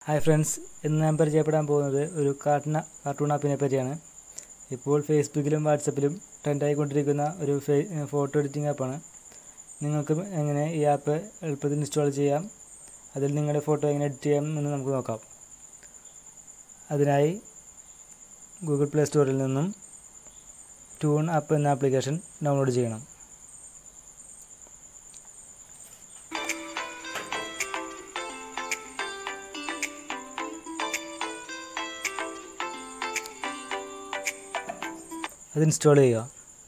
hi friends ഇന്ന് ഞാൻ പരിചയപ്പെടാൻ പോകുന്നത് ഒരു കാർട്ടൂൺ കാർട്ടൂൺ ആപ്പിനെ പറ്റിയാണ് ഇപ്പോൾ ഫേസ്ബുക്കിലും വാട്സപ്പിലും ട്രെൻഡായിക്കൊണ്ടിരിക്കുന്ന ഒരു ഫേ ഫോട്ടോ എഡിറ്റിംഗ് ആപ്പാണ് നിങ്ങൾക്ക് എങ്ങനെ ഈ ആപ്പ് എളുപ്പത്തിൽ ഇൻസ്റ്റാൾ ചെയ്യാം അതിൽ നിങ്ങളുടെ ഫോട്ടോ എങ്ങനെ എഡിറ്റ് ചെയ്യാം എന്ന് നമുക്ക് നോക്കാം അതിനായി ഗൂഗിൾ പ്ലേ സ്റ്റോറിൽ നിന്നും ട്യൂൺ ആപ്പ് എന്ന ആപ്ലിക്കേഷൻ ഡൗൺലോഡ് ചെയ്യണം അത് ഇൻസ്റ്റാൾ ചെയ്യുക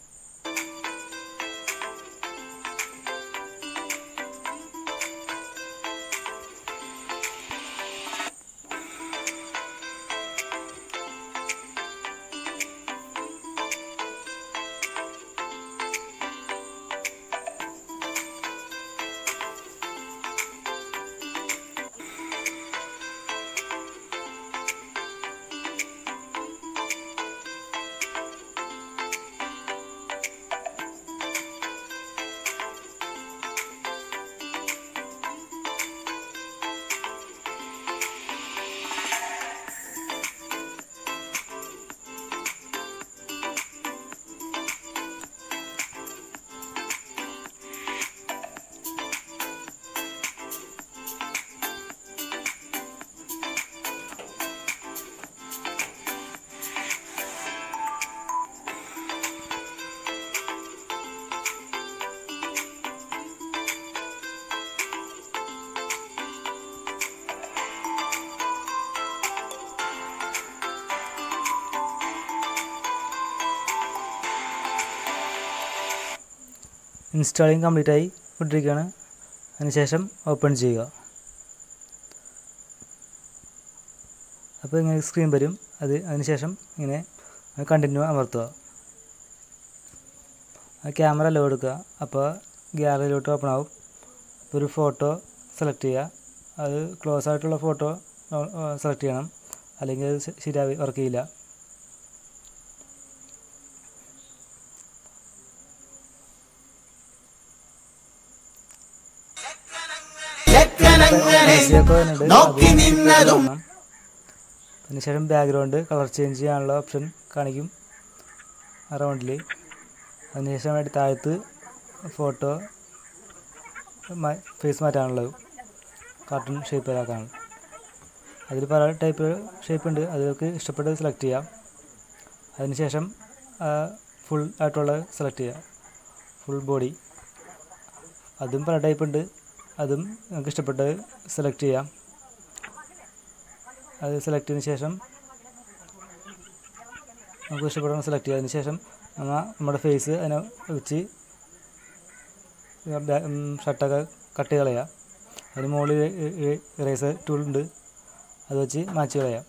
ഇൻസ്റ്റാളിങ് കംപ്ലീറ്റ് ആയി കൊണ്ടിരിക്കുകയാണ് അതിനുശേഷം ഓപ്പൺ ചെയ്യുക അപ്പോൾ ഇങ്ങനെ സ്ക്രീൻ വരും അത് അതിനുശേഷം ഇങ്ങനെ കണ്ടിന്യൂ അമർത്തുക ആ ക്യാമറ ലോ എടുക്കുക അപ്പോൾ ഗ്യാലറിയിലോട്ട് ഓപ്പൺ ആവും അപ്പോൾ ഒരു ഫോട്ടോ സെലക്ട് ചെയ്യുക അത് ക്ലോസ് ആയിട്ടുള്ള ഫോട്ടോ സെലക്ട് ചെയ്യണം അല്ലെങ്കിൽ അത് ശരിയായി വർക്ക് ചെയ്യില്ല നോക്കി നിന്നതും അതിനുശേഷം ബാക്ക്ഗ്രൗണ്ട് കളർ ചേഞ്ച് ചെയ്യാനുള്ള ഓപ്ഷൻ കാണിക്കും ആ റൗണ്ടിൽ അതിനുശേഷം വേണ്ടി താഴത്ത് ഫോട്ടോ ഫേസ് മാറ്റാനുള്ളത് കാർട്ടൂൺ ഷേപ്പിലാക്കാണ് അതിൽ പല ടൈപ്പ് ഷേപ്പ് ഉണ്ട് അതിലൊക്കെ ഇഷ്ടപ്പെട്ടത് സെലക്ട് ചെയ്യാം അതിനുശേഷം ഫുൾ ആയിട്ടുള്ളത് സെലക്ട് ചെയ്യുക ഫുൾ ബോഡി അതും പല ടൈപ്പ് ഉണ്ട് അതും നമുക്ക് ഇഷ്ടപ്പെട്ടത് സെലക്ട് ചെയ്യാം അത് സെലക്ട് ചെയ്തതിന് ശേഷം നമുക്ക് ഇഷ്ടപ്പെടുന്ന സെലക്ട് ചെയ്തതിന് ശേഷം നമ്മ നമ്മുടെ ഫേസ് അതിനെ വെച്ച് ഷർട്ടൊക്കെ കട്ട് ചെയ്ത് കളയാം അതിന് മുകളിൽ ഇറേസർ ടൂൾ ഉണ്ട് അത് വെച്ച് മാച്ച് കളയാം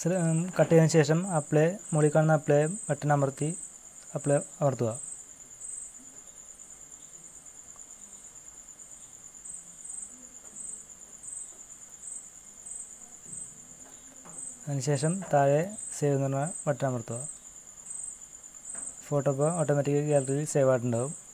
കട്ട് ചെയ്തതിന് ശേഷം അപ്ലൈ മുകളിൽ കാണുന്ന അപ്ലൈ ബട്ടൺ അമർത്തി അപ്ലൈ അമർത്തുക അതിനുശേഷം താഴെ സേവ് എന്ന് പറഞ്ഞ ബട്ടൺ അമർത്തുക ഫോട്ടോ ഇപ്പോൾ ഓട്ടോമാറ്റിക്കലി ഗാലറിയിൽ സേവ് ആയിട്ടുണ്ടാവും